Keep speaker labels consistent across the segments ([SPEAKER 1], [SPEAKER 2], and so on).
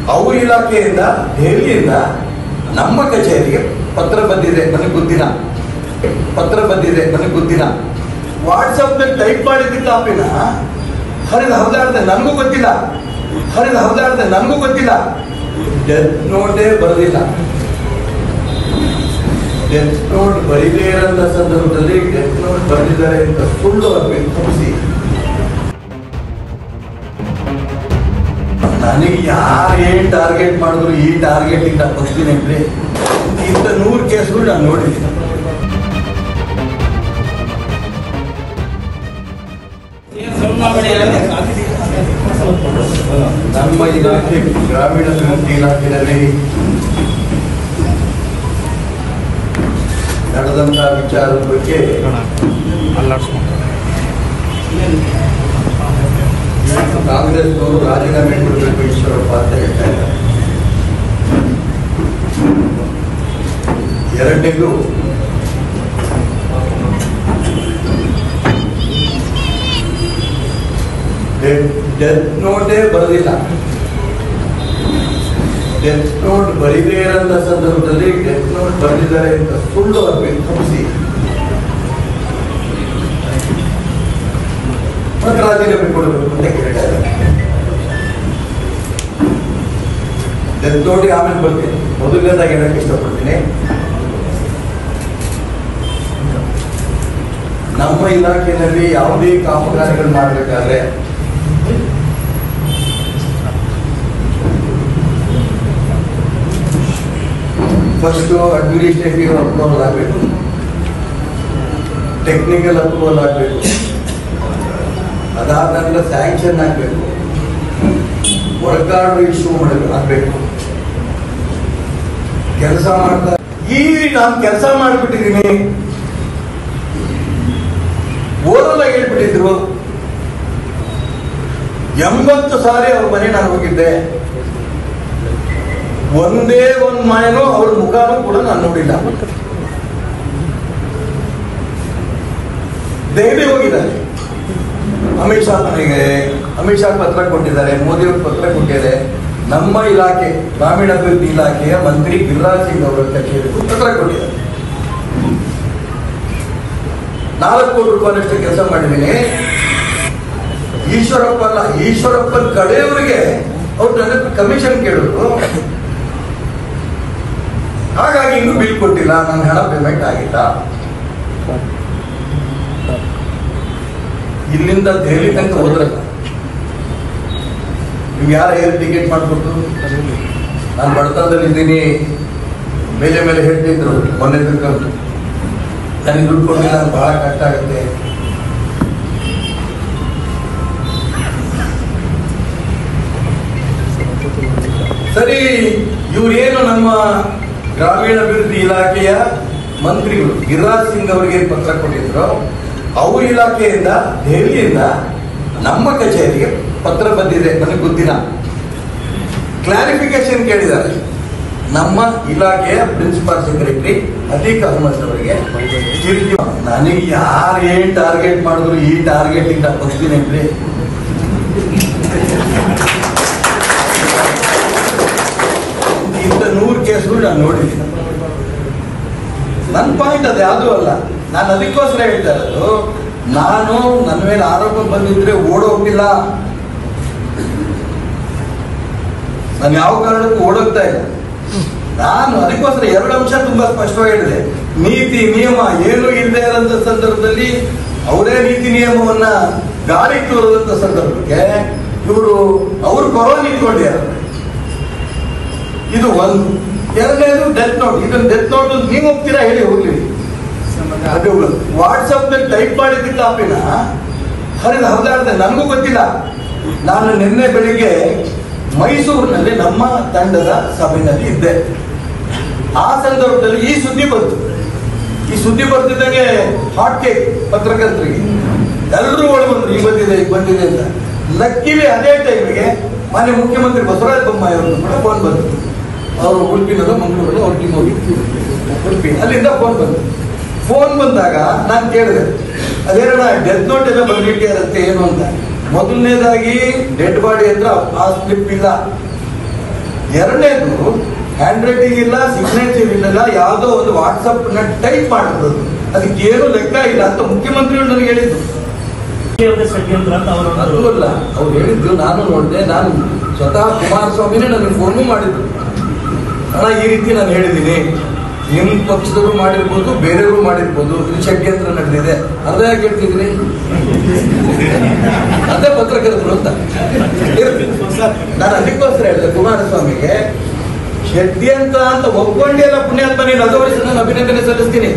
[SPEAKER 1] ಅವ್ರ ಇಲಾಖೆಯಿಂದ ದೆಹಲಿಯಿಂದ ನಮ್ಮ ಕಚೇರಿಗೆ ಪತ್ರ ಬಂದಿದೆ ನನಗೆ ಗೊತ್ತಿಲ್ಲ ಪತ್ರ ಬಂದಿದೆ ನನಗೆ ಗೊತ್ತಿಲ್ಲ ವಾಟ್ಸಪ್ನಲ್ಲಿ ಟೈಪ್ ಮಾಡಿದ್ದ ಕಾಪಿನ ಹರಿದ ಹರಿದಾಡ್ದೆ ನನಗೂ ಗೊತ್ತಿಲ್ಲ ಹರಿದ ಹರಿದಾಡ್ದೆ ನನಗೂ ಗೊತ್ತಿಲ್ಲ ಡೆತ್ ನೋಟೇ ಬರೋದಿಲ್ಲ ಡೆತ್ ನೋಟ್ ಬರೀದೇ ಇರೋಂಥ ಸಂದರ್ಭದಲ್ಲಿ ಡೆತ್ ನೋಟ್ ಬರೆದಿದ್ದಾರೆ ಅಂತ ಸುಳ್ಳು ಆಗ್ಬೇಕು ತಪ್ಪಿಸಿ ನನಗೆ ಯಾರು ಏನ್ ಟಾರ್ಗೆಟ್ ಮಾಡಿದ್ರು ಈ ಟಾರ್ಗೆಟ್ ಇಂದ ಬರ್ತೀನಿ ಅಂದ್ರೆ ಇಂಥ ನೂರು ಕೇಸ್ಗಳು ನಾನು ನೋಡಿದ್ದೀನಿ ನಮ್ಮ ಇಲಾಖೆ ಗ್ರಾಮೀಣಾಭಿವೃದ್ಧಿ ಇಲಾಖೆಯಲ್ಲಿ ನಡೆದಂತ ವಿಚಾರದ ಬಗ್ಗೆ ಕಾಂಗ್ರೆಸ್ನವರು ರಾಜೀನಾಮೆ ಕೊಡಬೇಕು ಈಶ್ವರಪ್ಪ ಅಂತ ಹೇಳ್ತಾ ಇದ್ದಾರೆ ಎರಡನೇದು ಡೆತ್ ನೋಟೇ ಬರೋದಿಲ್ಲ ಡೆತ್ ನೋಟ್ ಬರೀದೇ ಇರೋಂಥ ಸಂದರ್ಭದಲ್ಲಿ ಡೆತ್ ನೋಟ್ ಬರೆದಿದ್ದಾರೆ ಅಂತ ಸುಳ್ಳು ಆಗ್ಬೇಕು ತಪ್ಪಿಸಿ ಮತ್ತೆ ರಾಜೀನಾಮೆ ಕೊಡಬೇಕು ಅಂತ ಕೇಳ್ತಾ ಇದ್ದಾರೆ ಡೆತ್ ನೋಟಿಗೆ ಆಮೇಲೆ ಬರ್ತೀನಿ ಮೊದಲನೇದಾಗಿ ಹೇಳಕ್ಕೆ ಇಷ್ಟಪಡ್ತೀನಿ ನಮ್ಮ ಇಲಾಖೆಯಲ್ಲಿ ಯಾವುದೇ ಕಾಮಗಾರಿಗಳು ಮಾಡಬೇಕಾದ್ರೆ ಫಸ್ಟ್ ಅಡ್ಮಿನಿಸ್ಟ್ರೇಟಿವ್ ಅಪ್ರೂವಲ್ ಆಗಬೇಕು ಟೆಕ್ನಿಕಲ್ ಅಪ್ರೂವಲ್ ಆಗಬೇಕು ಅದಾದ ನಂತರ ಸ್ಯಾಂಕ್ಷನ್ ಆಗಬೇಕು ವರ್ಕ್ ಆರ್ಡರ್ ಇಶ್ಯೂ ಮಾಡಬೇಕು ಆಗಬೇಕು ಕೆಲಸ ಮಾಡ್ತಾ ಈ ನಾನು ಕೆಲಸ ಮಾಡಿಬಿಟ್ಟಿದ್ದೀನಿ ಓರಲ್ಲ ಹೇಳ್ಬಿಟ್ಟಿದ್ರು ಎಂಬತ್ತು ಸಾರಿ ಅವ್ರ ಮನೆ ನಾನು ಹೋಗಿದ್ದೆ ಒಂದೇ ಒಂದು ಮನೆನೂ ಅವ್ರ ಮುಖಾನೂ ಕೂಡ ನಾನು ನೋಡಿಲ್ಲ ದೆಹಲಿ ಹೋಗಿದ್ದಾರೆ ಅಮಿತ್ ಶಾ ಮನೆಗೆ ಅಮಿತ್ ಶಾ ಪತ್ರ ಕೊಟ್ಟಿದ್ದಾರೆ ಮೋದಿ ಅವರು ಪತ್ರ ಕೊಟ್ಟಿದ್ದಾರೆ ನಮ್ಮ ಇಲಾಖೆ ಗ್ರಾಮೀಣಾಭಿವೃದ್ಧಿ ಇಲಾಖೆಯ ಮಂತ್ರಿ ಗಿರಿರಾಜ್ ಸಿಂಗ್ ಅವರ ಕಚೇರಿಗೂ ಪತ್ರ ಕೊಟ್ಟಿದ್ದಾರೆ ನಾಲ್ಕು ಕೋಟಿ ರೂಪಾಯಿನಷ್ಟು ಕೆಲಸ ಮಾಡಿದ್ದೀನಿ ಈಶ್ವರಪ್ಪ ಅಲ್ಲ ಈಶ್ವರಪ್ಪನ ಕಡೆಯವರಿಗೆ ಅವ್ರು ನನ್ನ ಹತ್ರ ಕಮಿಷನ್ ಕೇಳಿದ್ರು ಹಾಗಾಗಿ ಇನ್ನೂ ಬಿಲ್ ಕೊಟ್ಟಿಲ್ಲ ನನ್ನ ಹಣ ಪೇಮೆಂಟ್ ಆಗಿಲ್ಲ ಇಲ್ಲಿಂದ ದೆಹಲಿ ತನಕ ಹೋದ್ರಲ್ಲ ನೀವು ಯಾರ ಏರ್ ಟಿಕೆಟ್ ಮಾಡಿಕೊಟ್ಟು ನಾನು ಬಡತನದಲ್ಲಿ ಇದ್ದೀನಿ ಮೇಲೆ ಮೇಲೆ ಹೇಳ್ತಿದ್ರು ಮೊನ್ನೆ ತಿಳ್ಕೊಂಡು ನನಗೆ ದುಡ್ಡು ಕೊಟ್ಟಿಲ್ಲ ನಂಗೆ ಬಹಳ ಕಷ್ಟ ಆಗುತ್ತೆ ಸರಿ ಇವರೇನು ನಮ್ಮ ಗ್ರಾಮೀಣಾಭಿವೃದ್ಧಿ ಇಲಾಖೆಯ ಮಂತ್ರಿಗಳು ಗಿರಿರಾಜ್ ಸಿಂಗ್ ಅವರಿಗೆ ಪತ್ರ ಕೊಟ್ಟಿದ್ರು ಅವ್ರ ಇಲಾಖೆಯಿಂದ ದೆಹಲಿಯಿಂದ ನಮ್ಮ ಕಚೇರಿಗೆ ಪತ್ರ ಬಂದಿದೆ ನನಗೆ ಗೊತ್ತಿಲ್ಲ ಕ್ಲಾರಿಫಿಕೇಶನ್ ಕೇಳಿದ್ದಾರೆ ನಮ್ಮ ಇಲಾಖೆಯ ಪ್ರಿನ್ಸಿಪಾಲ್ ಸೆಕ್ರೆಟರಿ ಅತೀಕ್ ಅಹಮದ್ ಅವರಿಗೆ ತಿರುಗಿ ನನಗೆ ಯಾರು ಏನ್ ಟಾರ್ಗೆಟ್ ಮಾಡಿದ್ರು ಈ ಟಾರ್ಗೆಟ್ ಇಂದ ಬರ್ತೀನಿ ಅಂದ್ರೆ ಇಂಥ ನೂರು ಕೇಸ್ಗಳು ನಾನು ನೋಡಿದ್ದೀನಿ ನನ್ನ ಪಾಯಿಂಟ್ ಅದು ಯಾವುದೂ ಅಲ್ಲ ನಾನು ಅದಕ್ಕೋಸ್ಕರ ಹೇಳ್ತಾ ಇರೋದು ನಾನು ನನ್ನ ಮೇಲೆ ಆರೋಪ ಬಂದಿದ್ರೆ ಓಡೋಗ್ತಿಲ್ಲ ನಾನು ಯಾವ ಕಾರಣಕ್ಕೂ ಓಡೋಗ್ತಾ ಇಲ್ಲ ನಾನು ಅದಕ್ಕೋಸ್ಕರ ಎರಡು ಅಂಶ ತುಂಬಾ ಸ್ಪಷ್ಟವಾಗಿ ಹೇಳಿದೆ ನೀತಿ ನಿಯಮ ಏನು ಇಲ್ಲದೆ ಇರೋಂಥ ಸಂದರ್ಭದಲ್ಲಿ ಅವರೇ ನೀತಿ ನಿಯಮವನ್ನ ಗಾಳಿ ತೋರದಂತ ಸಂದರ್ಭಕ್ಕೆ ಇವರು ಅವರು ಕೊರೋನಾ ಇಟ್ಕೊಂಡಿದ್ದಾರೆ ಇದು ಒಂದು ಎರಡನೇದು ಡೆತ್ ನೋಟ್ ಇದನ್ನ ಡೆತ್ ನೋಟ್ ನೀವು ಹೋಗ್ತೀರಾ ಹೇಳಿ ಹೋಗ್ಲಿ ಅದು ವಾಟ್ಸಪ್ ನಲ್ಲಿ ಟೈಪ್ ಮಾಡಿದ್ದ ಕಾಪಿನ ಹರಿದ ಹರಿದಾಡ್ದೆ ನನಗೂ ಗೊತ್ತಿಲ್ಲ ನಾನು ನಿನ್ನೆ ಬೆಳಿಗ್ಗೆ ಮೈಸೂರಿನಲ್ಲಿ ನಮ್ಮ ತಂಡದ ಸಭೆಯಲ್ಲಿ ಇದ್ದೆ ಆ ಸಂದರ್ಭದಲ್ಲಿ ಈ ಸುದ್ದಿ ಬಂತು ಈ ಸುದ್ದಿ ಬರ್ತಿದ್ದಂಗೆ ಹಾಟ್ ಕೇಕ್ ಪತ್ರಕರ್ತರಿಗೆ ಎಲ್ಲರೂ ಒಳಗೆ ಬಂದ್ರು ಈಗ ಬಂದಿದೆ ಈಗ ಬಂದಿದೆ ಅಂತ ಲಕ್ಕಿಲಿ ಅದೇ ಟೈಮಿಗೆ ಮಾನ್ಯ ಮುಖ್ಯಮಂತ್ರಿ ಬಸವರಾಜ ಬೊಮ್ಮಾಯಿ ಅವರು ಕೂಡ ಫೋನ್ ಬಂತು ಅವರು ಉಡುಪಿನಲ್ಲೋ ಮಂಗಳೂರಲ್ಲೋ ಅವ್ರ ಟೀಮ್ ಹೋಗಿ ಉಡುಪಿ ಅಲ್ಲಿಂದ ಫೋನ್ ಬಂತು ಫೋನ್ ಬಂದಾಗ ನಾನು ಕೇಳಿದೆ ಅದೇನಣ್ಣ ಡೆತ್ ನೋಟ್ ಎಲ್ಲ ಬಂದಿಟ್ಟಿರುತ್ತೆ ಏನು ಅಂತ ಮೊದಲನೇದಾಗಿ ಡೆಡ್ ಬಾಡಿ ಹತ್ರ ಆ ಸ್ಲಿಪ್ ಇಲ್ಲ ಎರಡನೇದು ಹ್ಯಾಂಡ್ ರೈಟಿಂಗ್ ಇಲ್ಲ ಸಿಗ್ನೇಚರ್ ಇಲ್ಲ ಯಾವುದೋ ಒಂದು ವಾಟ್ಸಪ್ ನ ಟೈಪ್ ಮಾಡಿದ್ರು ಅದಕ್ಕೆ ಏನು ಲೆಕ್ಕ ಇಲ್ಲ ಅಂತ ಮುಖ್ಯಮಂತ್ರಿಗಳು ನನಗೆ ಹೇಳಿದ್ರು
[SPEAKER 2] ಷಡ್ಯಂತ್ರ ಅಂತ ಅವರು
[SPEAKER 1] ಅದು ಅಲ್ಲ ಅವ್ರು ಹೇಳಿದ್ರು ನಾನು ನೋಡಿದೆ ನಾನು ಸ್ವತಃ ಕುಮಾರಸ್ವಾಮಿನೇ ನನಗೆ ಫೋನು ಮಾಡಿದ್ರು ಅಣ್ಣ ಈ ರೀತಿ ನಾನು ಹೇಳಿದ್ದೀನಿ ನಿಮ್ಮ ಪಕ್ಷದವರು ಮಾಡಿರ್ಬೋದು ಬೇರೆಯವರು ಮಾಡಿರ್ಬೋದು ಇದು ಷಡ್ಯಂತ್ರ ನಡೆದಿದೆ ಅರ್ಧ ಯಾಕೆ ಹೇಳ್ತಿದ್ರಿ ಅದೇ ಪತ್ರಕರ್ತರು ಅಂತ ಇರ್ಲಿ. ನಾನು ಅದಕ್ಕೋಸ್ಕರ ಹೇಳಿದೆ ಕುಮಾರಸ್ವಾಮಿಗೆ ಷಡ್ಯಂತ್ರ ಅಂತ ಒಪ್ಕೊಂಡಿಲ್ಲ ಪುಣ್ಯಾತ್ಮ ನೀನು ಅದವರಿಸಿ ನಾನು ಅಭಿನಂದನೆ ಸಲ್ಲಿಸ್ತೀನಿ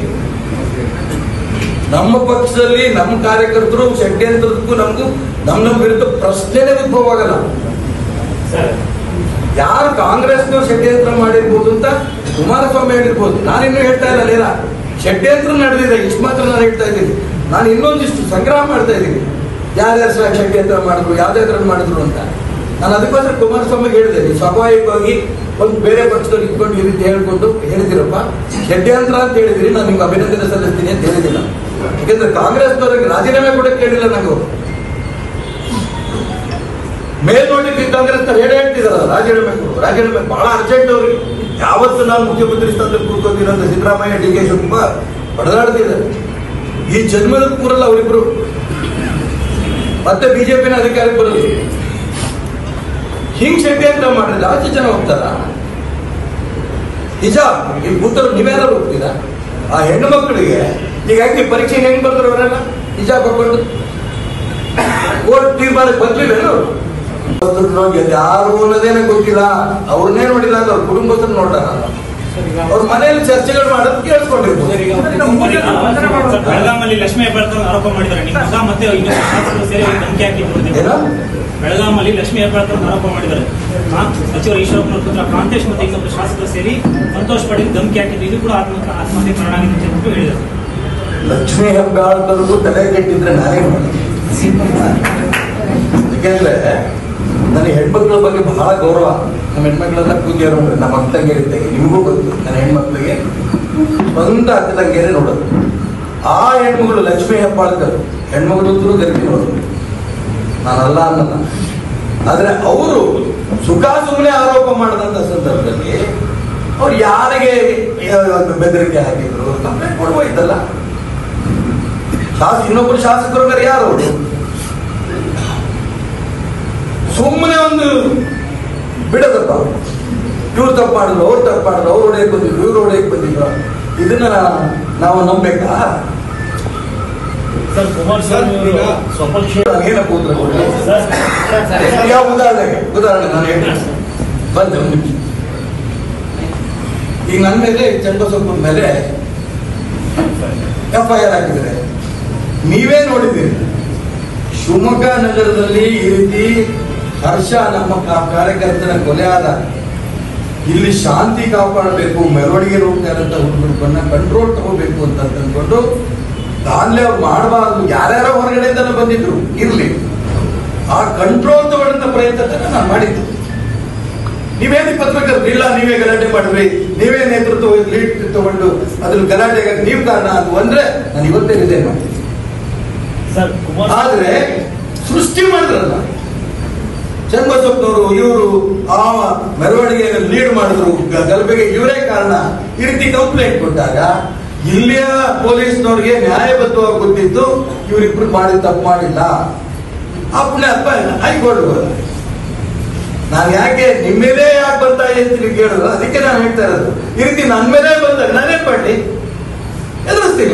[SPEAKER 1] ನಮ್ಮ ಪಕ್ಷದಲ್ಲಿ ನಮ್ಮ ಕಾರ್ಯಕರ್ತರು ಷಡ್ಯಂತ್ರದಕ್ಕೂ ನಮಗೂ ನಮ್ಮ ನಮ್ಮ ವಿರುದ್ಧ ಪ್ರಶ್ನೆನೇ ಉದ್ಭವ ಆಗಲ್ಲ
[SPEAKER 2] ಸರ್
[SPEAKER 1] ಯಾರು ಕಾಂಗ್ರೆಸ್ನವ್ರು ಷಡ್ಯಂತ್ರ ಮಾಡಿರ್ಬೋದು ಅಂತ ಕುಮಾರಸ್ವಾಮಿ ಹೇಳಿರ್ಬೋದು ನಾನು ಇನ್ನೂ ಹೇಳ್ತಾ ಇಲ್ಲ ಲೇಲ ಷಡ್ಯಂತ್ರ ನಡೆದಿದೆ ಇಷ್ಟು ಮಾತ್ರ ನಾನು ಹೇಳ್ತಾ ಇದ್ದೀನಿ ನಾನು ಇನ್ನೊಂದಿಷ್ಟು ಸಂಗ್ರಹ ಮಾಡ್ತಾ ಇದ್ದೀನಿ ಯಾರ್ಯಾರು ಸಹ ಷಡ್ಯಂತ್ರ ಮಾಡಿದ್ರು ಯಾವ್ದಾದ್ರು ಮಾಡಿದ್ರು ಅಂತ ನಾನು ಅದಕ್ಕೋಸ್ಕರ ಕುಮಾರಸ್ವಾಮಿಗೆ ಹೇಳಿದೆ ನೀವು ಸ್ವಾಭಾವಿಕವಾಗಿ ಒಂದು ಬೇರೆ ಪಕ್ಷದವ್ರು ಇಟ್ಕೊಂಡು ಈ ರೀತಿ ಹೇಳ್ಕೊಂಡು ಹೇಳಿದಿರಪ್ಪ ಷಡ್ಯಂತ್ರ ಅಂತ ಹೇಳಿದಿರಿ ನಾನು ನಿಮ್ಗೆ ಅಭಿನಂದನೆ ಸಲ್ಲಿಸ್ತೀನಿ ಅಂತ ಹೇಳಿದಿಲ್ಲ ಯಾಕಂದ್ರೆ ಕಾಂಗ್ರೆಸ್ನವ್ರಿಗೆ ರಾಜೀನಾಮೆ ಕೂಡ ಕೇಳಿಲ್ಲ ನಂಗೆ ಅವ್ರು. ಮೇಲ್ನೋಟಕ್ಕೆ ಕಾಂಗ್ರೆಸ್ ಹೇಳಿ ಹೇಳ್ತಿದಾರಲ್ಲ ರಾಜೀನಾಮೆ ಕೊಡು ರಾಜೀನಾಮೆ ಬಹಳ ಅರ್ಜೆಂಟ್ ಅವ್ರಿಗೆ ಯಾವತ್ತು ನಾನು ಮುಖ್ಯಮಂತ್ರಿ ಸ್ಥಾನದಲ್ಲಿ ಕೂತ್ಕೊಂಡಿರೋದು ಸಿದ್ದರಾಮಯ್ಯ ಡಿ ಕೆ ಶಿವಕುಮಾರ್ ಹೊಡೆದಾಡ್ತಿದ್ದಾರೆ ಈ ಜನ್ಮದ ಕೂರಲ್ಲ ಅವರಿಬ್ರು ಮತ್ತೆ ಬಿಜೆಪಿನ ಅಧಿಕಾರಕ್ಕೆ ಬರೋದು ಹಿಂಗ್ ಷಡ್ಯಂತ್ರ ಮಾಡಿದ್ರೆ ಆಚೆ ಜನ ಹೋಗ್ತಾರ ನಿಜ ಇಲ್ಲಿ ಕೂತರು ನೀವ್ಯಾರು ಹೋಗ್ತೀರಾ ಆ ಹೆಣ್ಣು ಮಕ್ಕಳಿಗೆ ಈಗ ಯಾಕೆ ಪರೀಕ್ಷೆ ಹೆಂಗ್ ಬರ್ತಾರೆ ಅವರೆಲ್ಲ ನಿಜ ಬರ್ಕೊಂಡು ಕೋರ್ಟ್ ತೀರ್ಮಾನಕ್ಕೆ ಬರ್ಲಿಲ್ಲ ಯಾರು ಅನ್ನೋದೇನೆ ಗೊತ್ತಿಲ್ಲ ಅವ್ರನ್ನೇ ನೋಡಿಲ್ಲ ಅಂತ ಅವ್ರ ಕುಟುಂಬಸ್ಥರು ನೋಡ್ತಾರ ಅವ್ರ ಮನೆಯಲ್ಲಿ ಚರ್ಚೆಗಳು ಮಾಡೋದು ಕೇಳಿಸ್ಕೊಂಡಿರ್ಬೋದು
[SPEAKER 2] ಬೆಳಗಾಮಲ್ಲಿ ಲಕ್ಷ್ಮೀ ಹೆಬ್ಬಾಳ್ಕರ್ ಆರೋಪ ಮಾಡಿದ್ದಾರೆ ನಿಮ್ಮ ಮಗ ಮತ್ತೆ ಇನ್ನೊಬ್ಬ ಶಾಸಕರು ಸೇರಿ ಅವ್ರಿಗೆ ಧಮಕಿ ಹಾಕಿದ್ರು ನೀವು.
[SPEAKER 1] ಏನೋ
[SPEAKER 2] ಬೆಳಗಾಮಲ್ಲಿ ಲಕ್ಷ್ಮೀ ಹೆಬ್ಬಾಳ್ಕರ್ ಆರೋಪ ಮಾಡಿದ್ದಾರೆ ಕಾ- ಸಚಿವ ಈಶ್ವರಪ್ಪನವ್ರ ಪುತ್ರ ಕಾಂತೇಶ್ ಮತ್ತೆ ಇನ್ನೊಬ್ಬರು ಶಾಸಕರು ಸೇರಿ ಸಂತೋಷ್ ಪಾಟೀಲ್ ಧಮಕಿ ಹಾಕಿದ್ರು ಇದು ಕೂಡ ಆತ್ಮ ಆತ್ಮಹತ್ಯೆ ಕಾರಣ ಆಗಿದೆ ಅಂತ ಹೇಳ್ಬಿಟ್ಟು ಹೇಳಿದರು
[SPEAKER 1] ಲಕ್ಷ್ಮೀ ಹೆಬ್ಬಾಳ್ಕರ್ಗೂ ತಲೆ ಕೆಟ್ಟಿದ್ರೆ ನಾನೇ ಮಾಡಿ ಯಾಕೆಂದ್ರೆ ನನಗೆ ಹೆಣ್ಮಕ್ಳ ಬಗ್ಗೆ ಬಹಳ ಗೌರವ ನಮ್ಮ ಹೆಣ್ಮಕ್ಳೆಲ್ಲ ಕೂತಿಯರು ನಮ್ಮ ಅಕ್ಕ ತಂಗಿಯರಿದ್ದೆ ನಿಮಗೂ ಗೊತ್ತು ನನ್ನ ಹೆಣ್ಮಕ್ಳಿಗೆ ಸ್ವಂತ ಅಕ್ಕ ತಂಗಿಯರೇ ನೋಡೋದು ಆ ಹೆಣ್ಮಗಳು ಲಕ್ಷ್ಮೀ ಹೆಬ್ಬಾಳ್ಕರ್ ಹೆಣ್ಮಗಳು ಗರ್ಭಿಣಿ ನಾನಲ್ಲ ಅನ್ನಲ್ಲ ಆದ್ರೆ ಅವರು ಸುಖ ಸುಮ್ಮನೆ ಆರೋಪ ಮಾಡಿದಂತ ಸಂದರ್ಭದಲ್ಲಿ ಅವ್ರು ಯಾರಿಗೆ ಬೆದರಿಕೆ ಹಾಕಿದ್ರು ಕಂಪ್ಲೇಂಟ್ ಕೊಡ್ಬೋಯ್ತಲ್ಲ ಶಾಸ ಇನ್ನೊಬ್ಬರು ಶಾಸಕರು ಬೇರೆ ಯಾರು ಅವರು ಸುಮ್ಮನೆ ಒಂದು ಬಿಡದಪ್ಪ ಇವ್ರು ತಪ್ಪು ಮಾಡಿದ್ರು ಅವ್ರು ತಪ್ಪು ಮಾಡಿದ್ರು ಅವ್ರು ಹೊಡೆಯಕ್ಕೆ ಬಂದಿದ್ರು ಇವ್ರು ಹೊಡೆಯಕ್ಕೆ ಬಂದಿದ್ರು ಇದನ್ನ ನಾವು ನಂಬೇಕಾ
[SPEAKER 2] ಸರ್ ಕುಮಾರಸ್ವಾಮಿ ಅವರು ಸ್ವಪಕ್ಷ
[SPEAKER 1] ಏನಪ್ಪ ಉತ್ತರ ಕೊಡ್ಲಿ? ಯಾವ ಉದಾಹರಣೆಗೆ ಉದಾಹರಣೆ ನಾನು ಹೇಳ್ತೀನಿ ಬಂದೆ ಒಂದು ನಿಮಿಷ ಈಗ ನನ್ನ ಮೇಲೆ ಚಂದ್ರಸೊಪ್ಪನ ಮೇಲೆ ಎಫ್ ಐ ಆರ್ ಹಾಕಿದ್ದಾರೆ ನೀವೇ ನೋಡಿದ್ದೀರಿ ಶಿವಮೊಗ್ಗ ನಗರದಲ್ಲಿ ಈ ರೀತಿ ಹರ್ಷ ನಮ್ಮ ಕಾ- ಕಾರ್ಯಕರ್ತರ ಕೊಲೆ ಆದ ಇಲ್ಲಿ ಶಾಂತಿ ಕಾಪಾಡಬೇಕು ಮೆರವಣಿಗೆ ಹೋಗ್ತಾ ಇರೋಂಥ ಹುಡುಗರನ್ನ ಕಂಟ್ರೋಲ್ ತಗೋಬೇಕು ಅಂತ ಅಂದ್ಕೊಂಡು ದಾನ್ಲೆ ಅವ್ರು ಮಾಡಬಾರ್ದು ಯಾರ್ಯಾರೋ ಹೊರಗಡೆಯಿಂದಲೇ ಬಂದಿದ್ರು ಇರ್ಲಿ ಆ ಕಂಟ್ರೋಲ್ ತಗೊಳ್ಳಂತ ಪ್ರಯತ್ನ ನಾನು ಮಾಡಿದ್ದು ನೀವೇನು ಪತ್ರಕರ್ತರು ಇಲ್ಲ ನೀವೇ ಗಲಾಟೆ ಮಾಡಿದ್ರಿ ನೀವೇ ನೇತೃತ್ವ ಲೀಡ್ ತಗೊಂಡು ಅದ್ರ ಗಲಾಟೆಗೆ ನೀವು ಕಾರಣ ಅದು ಅಂದ್ರೆ ನಾನು ಇವತ್ತೇ ರಿಸೈನ್ ಮಾಡಿದ್ದೆ
[SPEAKER 2] ಸರ್ ಕುಮಾರ್
[SPEAKER 1] ಆದ್ರೆ ಸೃಷ್ಟಿ ಮಾಡಿದ್ರಲ್ಲ ಚನ್ನಬಸಪ್ಪನವರು ಇವರು ಆ ಮೆರವಣಿಗೆಯನ್ನು ಲೀಡ್ ಮಾಡಿದ್ರು ಗ- ಗಲಭೆಗೆ ಇವರೇ ಕಾರಣ ಈ ರೀತಿ ಕಂಪ್ಲೇಂಟ್ ಕೊಟ್ಟಾಗ ಇಲ್ಲಿಯ ಪೊಲೀಸ್ನವ್ರಿಗೆ ನ್ಯಾಯಬದ್ಧವಾಗಿ ಗೊತ್ತಿದ್ದು ಇವರಿಬ್ರು ಮಾಡಿ ತಪ್ಪು ಮಾಡಿಲ್ಲ ಆ ಪುಣ್ಯಾತ್ಮ ಹೈಕೋರ್ಟ್ ಹೋದ ನಾನು ಯಾಕೆ ನಿಮ್ಮ ಮೇಲೆ ಯಾಕೆ ಬರ್ತಾ ಇದೆ ಅಂತ ನೀವು ಕೇಳಿದ್ರು ಅದಕ್ಕೆ ನಾನು ಹೇಳ್ತಾ ಇರೋದು ಈ ರೀತಿ ನನ್ನ ಮೇಲೆ ಬಂದಾಗ ನಾನೇನ್ ಮಾಡಲಿ ಎದುರಿಸ್ತೀನಿ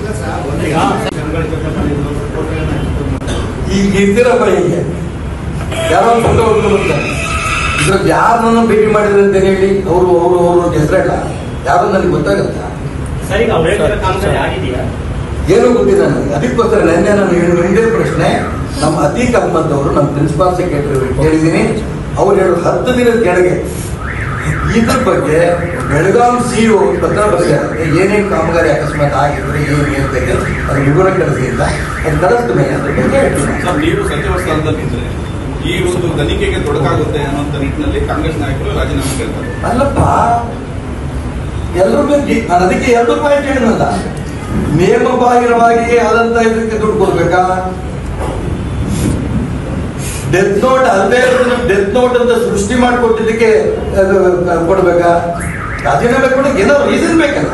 [SPEAKER 1] ಈಗ ಇರ್ತೀರಪ್ಪ ಹೀಗೆ ಯಾರೋ ಒಂದು ಫೋಟೋ ಹೊಡ್ಕೊಂಡು ಬರ್ತಾರೆ ಇದ್ರಲ್ಲಿ ಯಾರನ್ನ ಭೇಟಿ ಮಾಡಿದ್ರೆ ಅಂತ ಹೇಳಿ ಅವರು ಅವರು ಅವರು ಅಂತ ಹೆಸರಲ್ಲ ಯಾರು ನನಗೆ ಗೊತ್ತಾಗತ್ತ
[SPEAKER 2] ಸರ್ ಈಗ ಅವ್ರು ಹೇಳ್ತಿರೋ ಕಾಮಗಾರಿ ಆಗಿದೆಯಾ
[SPEAKER 1] ಏನೂ ಗೊತ್ತಿಲ್ಲ ನನಗೆ ಅದಕ್ಕೋಸ್ಕರ ನಿನ್ನೆ ನಾನು ಹೇಳಿದ ಒಂದೇ ಪ್ರಶ್ನೆ ನಮ್ಮ ಅತೀಕ್ ಅಹ್ಮದ್ ಅವರು ನಮ್ಮ ಪ್ರಿನ್ಸಿಪಾಲ್ ಸೆಕ್ರೆಟರಿ ಕೇಳಿದ್ದೀನಿ ಅವ್ರು ಹೇಳು ಹತ್ತು ದಿನದ ಕೆಳಗೆ ಇದ್ರ ಬಗ್ಗೆ ಬೆಳಗಾಂ ಸಿಇಒ ಪತ್ರ ಬರೆದಿದ್ದಾರೆ ಏನೇನು ಕಾಮಗಾರಿ ಅಕಸ್ಮಾತ್ ಆಗಿದ್ರೆ ಏನು ಏನು ಬಗ್ಗೆ ಅದು ವಿವರ ಕಳಿಸಿಲ್ಲ ಅದು ಕಳಿಸ್ದ ಮೇಲೆ ಅದ್ರ ಬಗ್ಗೆ ಹೇಳ್ತೀನಿ
[SPEAKER 3] ಸರ್ ನೀವು ಸಚಿವ ಸ್ಥಾನದಲ್ಲಿದ್ರೆ ಈ ಒಂದು ತನಿಖೆಗೆ ತೊಡಕಾಗುತ್ತೆ ಅನ್ನೋಂಥ ನಿಟ್ಟಿನಲ್ಲಿ ಕಾಂಗ್ರೆಸ್ ನಾಯಕರು ರಾಜೀನಾಮೆ ಕೇಳ್ತಾರೆ
[SPEAKER 1] ಅಲ್ಲಪ್ಪ ಎಲ್ಲರೂ ಬೇಕು ನಾನು ಅದಕ್ಕೆ ಎರಡು ಪಾಯಿಂಟ್ ಹೇಳಿದ್ನಲ್ಲ ನಿಯಮ ಬಾಹಿರವಾಗಿ ಆದಂತ ಇದಕ್ಕೆ ದುಡ್ಡು ಕೊಡ್ಬೇಕಾ ಡೆತ್ ನೋಟ್ ಅಲ್ಲದೆ ಡೆತ್ ನೋಟ್ ಅಂತ ಸೃಷ್ಟಿ ಮಾಡಿಕೊಟ್ಟಿದ್ದಕ್ಕೆ ಅದು ಕೊಡ್ಬೇಕಾ ರಾಜೀನಾಮೆ ಕೊಡಕ್ಕೆ ಏನೋ ರೀಸನ್ ಬೇಕಲ್ಲ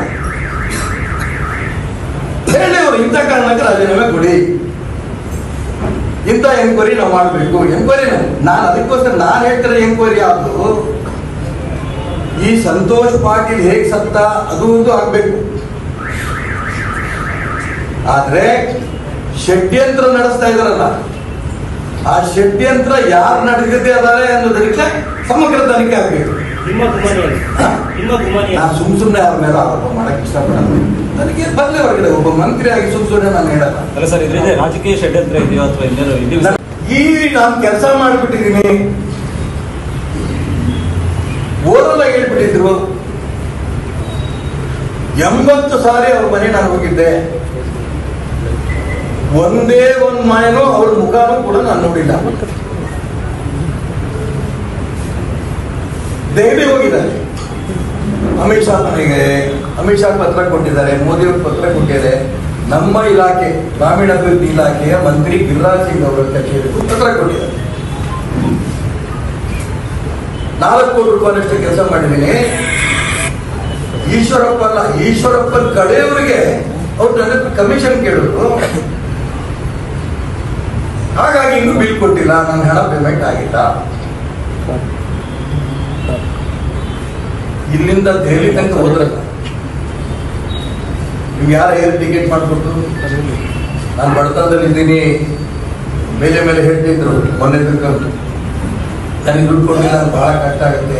[SPEAKER 1] ಹೇಳಿ ಅವ್ರು ಇಂಥ ಕಾರಣಕ್ಕೆ ರಾಜೀನಾಮೆ ಕೊಡಿ ಇಂಥ ಎಂಕ್ವೈರಿ ನಾವು ಮಾಡಬೇಕು ಎಂಕ್ವೈರಿ ನಾನು ಅದಕ್ಕೋಸ್ಕರ ನಾನು ಹೇಳ್ತಿರೋ ಎಂಕ್ವೈರಿ ಯಾವುದು ಈ ಸಂತೋಷ್ ಪಾಟೀಲ್ ಹೇಗೆ ಸತ್ತ ಅದು ಒಂದು ಆಗ್ಬೇಕು ಆದ್ರೆ ಷಡ್ಯಂತ್ರ ನಡೆಸ್ತಾ ಇದಾರಲ್ಲ ಆ ಷಡ್ಯಂತ್ರ ಯಾರು ನಡೆದಿದೆ ಅದಾರೆ ಅನ್ನೋದಕ್ಕೆ ಸಮಗ್ರ ತನಿಖೆ ಆಗ್ಬೇಕು
[SPEAKER 2] ನಿಮ್ಮ ಗುಮಾನಿ ನಿಮ್ಮ ಗುಮಾನಿ
[SPEAKER 1] ನಾನು ಸುಮ್ ಸುಮ್ನೆ ಅವ್ರ ಮೇಲೆ ಆರೋಪ ಮಾಡಕ್ ಇಷ್ಟಪಡಲ್ಲ ನನಗೆ ಬರ್ಲಿ ಹೊರಗಡೆ ಒಬ್ಬ ಮಂತ್ರಿ ಆಗಿ ಸುಮ್ ಸುಮ್ನೆ ನಾನು ಹೇಳಲ್ಲ
[SPEAKER 4] ಅಲ್ಲ ಸರ್ ಇದರಿಂದ ರಾಜಕೀಯ ಷಡ್ಯಂತ್ರ ಇದೆಯೋ ಅಥವಾ ಇನ್ನೇನೋ ಇದೆಯೋ ಸರ್?
[SPEAKER 1] ಈ ನಾನು ಕೆಲಸ ಮಾಡಿಬಿಟ್ಟಿದ್ದೀನಿ ಓದಲ್ಲ ಹೇಳ್ಬಿಟ್ಟಿದ್ರು ಎಂಬತ್ತು ಸಾರಿ ಅವ್ರ ಮನೆ ನಾನು ಹೋಗಿದ್ದೆ ಒಂದೇ ಒಂದ್ ಮನೆನೂ ಅವ್ರ ಮುಖನೂ ಕೂಡ ನಾನು ನೋಡಿಲ್ಲ ದೆಹಲಿ ಹೋಗಿದ್ದಾರೆ ಅಮಿತ್ ಶಾ ಮನೆಗೆ ಅಮಿತ್ ಶಾ ಪತ್ರ ಕೊಟ್ಟಿದ್ದಾರೆ ಮೋದಿ ಅವರು ಪತ್ರ ಕೊಟ್ಟಿದ್ದಾರೆ ನಮ್ಮ ಇಲಾಖೆ ಗ್ರಾಮೀಣಾಭಿವೃದ್ಧಿ ಇಲಾಖೆಯ ಮಂತ್ರಿ ಗಿರಿರಾಜ್ ಸಿಂಗ್ ಅವರ ಕಚೇರಿಗೂ ಪತ್ರ ಕೊಟ್ಟಿದ್ದಾರೆ ನಾಲ್ಕು ಕೋಟಿ ರೂಪಾಯಿನಷ್ಟು ಕೆಲಸ ಮಾಡಿದ್ದೀನಿ ಈಶ್ವರಪ್ಪ ಅಲ್ಲ ಈಶ್ವರಪ್ಪನ ಕಡೆಯವರಿಗೆ ಅವ್ರು ನನ್ನ ಹತ್ರ ಕಮಿಷನ್ ಕೇಳಿದ್ರು ಹಾಗಾಗಿ ಇನ್ನೂ ಬಿಲ್ ಕೊಟ್ಟಿಲ್ಲ ನನ್ನ ಹಣ ಪೇಮೆಂಟ್ ಆಗಿಲ್ಲ ಇಲ್ಲಿಂದ ದೆಹಲಿ ತನಕ ಹೋದ್ರಲ್ಲ ನಿಮ್ಗೆ ಯಾರು ಏರ್ ಟಿಕೆಟ್ ಮಾಡಿಕೊಟ್ಟು ನಾನು ಬಡತನದಲ್ಲಿ ಇದ್ದೀನಿ ಮೇಲೆ ಮೇಲೆ ಹೇಳ್ತಿದ್ರು ಮೊನ್ನೆ ತಿಳ್ಕೊಂಡು ನನಗೆ ದುಡ್ಡು ಕೊಡಲಿಲ್ಲ ಅಂದ್ರೆ ಬಹಳ ಕಷ್ಟ ಆಗುತ್ತೆ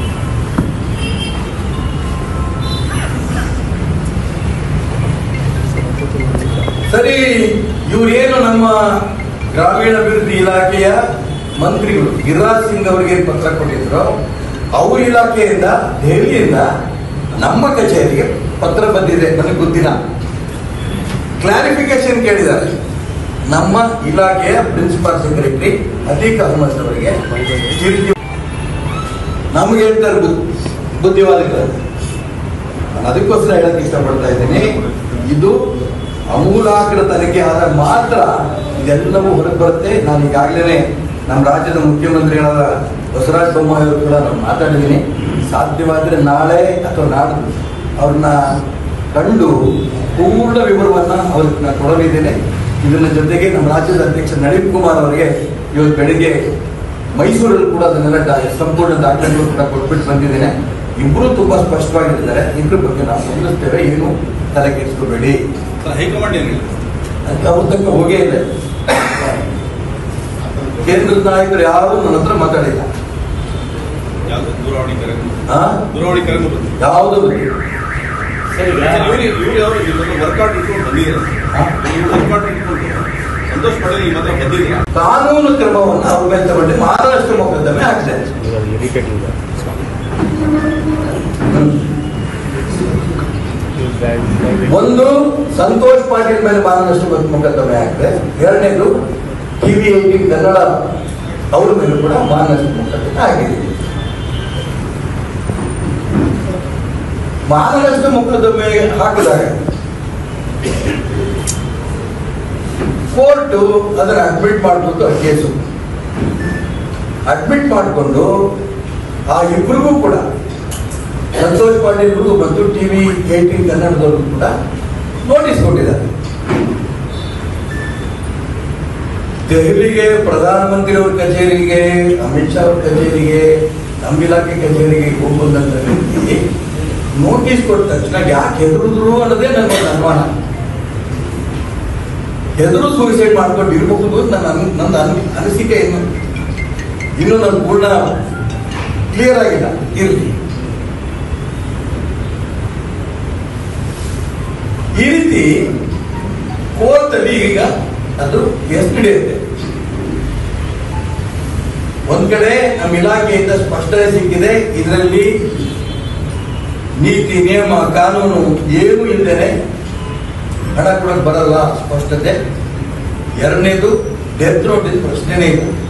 [SPEAKER 1] ಸರಿ ಇವ್ರೇನು ನಮ್ಮ ಗ್ರಾಮೀಣಾಭಿವೃದ್ಧಿ ಇಲಾಖೆಯ ಮಂತ್ರಿಗಳು ಗಿರಿರಾಜ್ ಸಿಂಗ್ ಅವರಿಗೆ ಏನ್ ಪತ್ರ ಕೊಟ್ಟಿದ್ರು ಅವ್ರ ಇಲಾಖೆಯಿಂದ ದೆಹಲಿಯಿಂದ ನಮ್ಮ ಕಚೇರಿಗೆ ಪತ್ರ ಬಂದಿದೆ ನನಗೆ ಗೊತ್ತಿಲ್ಲ ಕ್ಲಾರಿಫಿಕೇಶನ್ ಕೇಳಿದ್ದಾರೆ ನಮ್ಮ ಇಲಾಖೆಯ ಪ್ರಿನ್ಸಿಪಾಲ್ ಸೆಕ್ರೆಟರಿ ಅತೀಕ್ ಅಹಮದ್ ಅವರಿಗೆ ತಿರುಗಿ ನಮ್ಗೆ ಹೇಳ್ತಾರೆ ಬುದ್ಧಿ ಬುದ್ಧಿವಾದಿಗಳು ನಾನು ಅದಕ್ಕೋಸ್ಕರ ಹೇಳಕ್ ಇಷ್ಟಪಡ್ತಾ ಇದ್ದೀನಿ ಇದು ಅಮೂಲಾಗ್ರ ತನಿಖೆ ಆದಾಗ ಮಾತ್ರ ಇದೆಲ್ಲವೂ ಹೊರಗೆ ಬರುತ್ತೆ ನಾನು ಈಗಾಗಲೇ ನಮ್ಮ ರಾಜ್ಯದ ಮುಖ್ಯಮಂತ್ರಿಗಳಾದ ಬಸವರಾಜ ಬೊಮ್ಮಾಯಿ ಅವರು ಕೂಡ ನಾನು ಮಾತಾಡಿದ್ದೀನಿ ಸಾಧ್ಯವಾದರೆ ನಾಳೆ ಅಥವಾ ನಾಡ್ದು ಅವ್ರನ್ನ ಕಂಡು ಪೂರ್ಣ ವಿವರವನ್ನ ಅವ್ರಿಗೆ ನಾನು ಕೊಡಲಿದ್ದೇನೆ ಇದನ್ನ ಜೊತೆಗೆ ನಮ್ಮ ರಾಜ್ಯದ ಅಧ್ಯಕ್ಷ ನಳಿನ್ ಕುಮಾರ್ ಅವರಿಗೆ ಇವತ್ತು ಬೆಳಿಗ್ಗೆ ಮೈಸೂರಲ್ಲಿ ಕೂಡ ಅದನ್ನೆಲ್ಲ ಡಾ- ಸಂಪೂರ್ಣ ದಾಖಲೆಗಳು ಕೂಡ ಕೊಟ್ಬಿಟ್ಟು ಬಂದಿದ್ದೇನೆ ಇಬ್ರು ತುಂಬಾ ಸ್ಪಷ್ಟವಾಗಿದ್ದಾರೆ ಇಬ್ರ ಬಗ್ಗೆ ನಾವು ಗಮನಿಸ್ತೇವೆ ಏನು ತಲೆ ಕೆಡಿಸ್ಕೋಬೇಡಿ
[SPEAKER 3] ಸರ್, ಹೈಕಮಾಂಡ್ ಏನು ಹೇಳಿದೆ?
[SPEAKER 1] ಅಂತ ಅವ್ರ ತನಕ ಹೋಗೇ ಇದೆ ಕೇಂದ್ರದ ನಾಯಕರು ಯಾರು ನನ್ನ ಹತ್ರ ಮಾತಾಡಿಲ್ಲ
[SPEAKER 3] ಯಾವ್ದು ದೂರವಾಣಿ ಕರೆ
[SPEAKER 1] ಹಾ
[SPEAKER 3] ದೂರವಾಣಿ ಕರೆ ಬಂದಿದೆ
[SPEAKER 1] ಯಾವುದು
[SPEAKER 2] ಸರ್ ಈಗ
[SPEAKER 3] ಇವ್ರು ಇವ್ರು ಯಾವ ವರ್ಕೌಟ್ ಇಟ್ಕೊಂಡು ಬಂದಿದ್ದಾರೆ ಇವ್ರು ವರ್ಕೌಟ್ ಇಟ್ಕೊಂಡು ಸಂತೋಷ್ ಪಟೇಲ್ ಈ ಮಾತ್ರ ಬಂದಿದ್ದೀರಾ
[SPEAKER 1] ಕಾನೂನು ಕ್ರಮವನ್ನು ಅವ್ರ ಮೇಲೆ ತಗೊಂಡು ಮಹಾರಾಷ್ಟ್ರ ಮೊಕದ್ದಮೆ ಆಗ್ತದೆ ಒಂದು ಸಂತೋಷ್ ಪಾಟೀಲ್ ಮೇಲೆ ಮಾನನಷ್ಟ ಮೊಕದ್ದಮೆ ಆಗಿದೆ ಎರಡನೇದು ಟಿವಿ ಏಟೀನ್ ಕನ್ನಡ ಅವ್ರ ಮೇಲೆ ಕೂಡ ಮಾನನಷ್ಟ ಮೊಕದ್ದಮೆ ಆಗಿದೆ ಮಾನನಷ್ಟ ಮೊಕದ್ದಮೆ ಹಾಕಿದಾಗ ಕೋರ್ಟು ಅದನ್ನು ಅಡ್ಮಿಟ್ ಮಾಡ್ಬೋದು ಆ ಕೇಸು ಅಡ್ಮಿಟ್ ಮಾಡಿಕೊಂಡು ಆ ಇಬ್ಬರಿಗೂ ಕೂಡ ಸಂತೋಷ್ ಪಾಟೀಲ್ರಿಗೂ ಮತ್ತು ಟಿವಿ ಏಟೀನ್ ಕನ್ನಡದವ್ರಿಗೂ ಕೂಡ ನೋಟಿಸ್ ಕೊಟ್ಟಿದ್ದಾರೆ ದೆಹಲಿಗೆ ಪ್ರಧಾನಮಂತ್ರಿಯವ್ರ ಕಚೇರಿಗೆ ಅಮಿತ್ ಶಾ ಅವ್ರ ಕಚೇರಿಗೆ ನಮ್ಮ ಇಲಾಖೆ ಕಚೇರಿಗೆ ಹೋಗ್ಬೋದಂತ ವ್ಯಕ್ತಿ ನೋಟಿಸ್ ಕೊಟ್ಟ ತಕ್ಷಣ ಯಾಕೆ ಹೆದರಿದ್ರು ಅನ್ನೋದೇ ನನ್ನ ಒಂದು ಅನುಮಾನ ಹೆದರು ಸೂಸೈಡ್ ಮಾಡ್ಕೊಂಡು ಇರಬಹುದು ನನ್ನ ಅನ್- ನನ್ನ ಅನ್- ಅನಿಸಿಕೆ ಇನ್ನು ಇನ್ನು ನನ್ನ ಪೂರ್ಣ ಕ್ಲಿಯರ್ ಆಗಿಲ್ಲ ಇರಲಿ ಈ ರೀತಿ ಕೋರ್ಟ್ ಅಲ್ಲಿ ಈಗ ಅದು ಎಷ್ಟು ನಡೆಯುತ್ತೆ ಒಂದ್ ಕಡೆ ನಮ್ಮ ಇಲಾಖೆಯಿಂದ ಸ್ಪಷ್ಟನೆ ಸಿಕ್ಕಿದೆ ಇದರಲ್ಲಿ ನೀತಿ ನಿಯಮ ಕಾನೂನು ಏನೂ ಇಲ್ಲದೆ ಹಣ ಕೊಡಕ್ ಬರಲ್ಲ ಸ್ಪಷ್ಟತೆ ಎರಡನೇದು ಡೆತ್ ನೋಟಿಸ್ ಪ್ರಶ್ನೆನೇ ಇಲ್ಲ